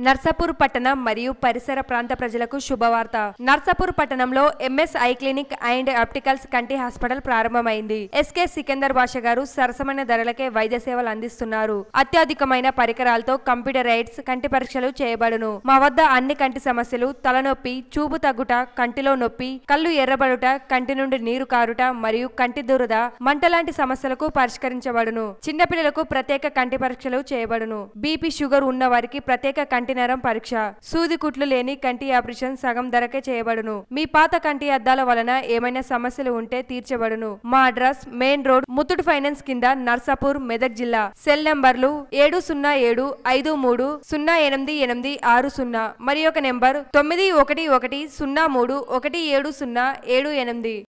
నర్సాపూర్ పట్టణం మరియు పరిసర ప్రాంత ప్రజలకు శుభవార్త నర్సాపూర్ పట్టణంలో MS eye clinic and opticals కంటి హాస్పిటల్ ప్రారంభమైంది ఎస్కే సికందర్ భాష గారు సరసమైన ధరలకే వైద్య సేవలు అందిస్తున్నారు అత్యాధికమైన పరికరాలతో కంప్యూటరైడ్స్ కంటి పరీక్షలు చేయబడును మా వద్ద అన్ని కంటి సమస్యలు తలనొప్పి చూపు తగ్గుట కంటిలో నొప్పి కళ్ళు ఎర్రబడుట కంటి నుండి నీరు కారుట మరియు కంటి దురద మంట లాంటి సమస్యలకు పరిష్కరించబడును చిన్నపిల్లలకు ప్రత్యేక కంటి పరీక్షలు చేయబడును బీపీ షుగర్ ఉన్న వారికి ప్రత్యేక కంటి నరం పరీక్ష సూది కుట్లు లేని కంటి ఆపరేషన్ సగం ధరకే చేయబడును మీ పాత కంటి అద్దాల వలన ఏమైనా సమస్యలు ఉంటే తీర్చబడును మా address main road Muthoot finance కింద నర్సాపూర్ మెదక్ జిల్లా సెల్ నంబర్లు ఏడు సున్నా ఏడు ఐదు మూడు సున్నా ఎనిమిది ఎనిమిది ఆరు సున్నా మరి ఒక నెంబర్ తొమ్మిది ఒకటి ఒకటి సున్నా మూడు ఒకటి ఏడు సున్నా ఏడు ఎనిమిది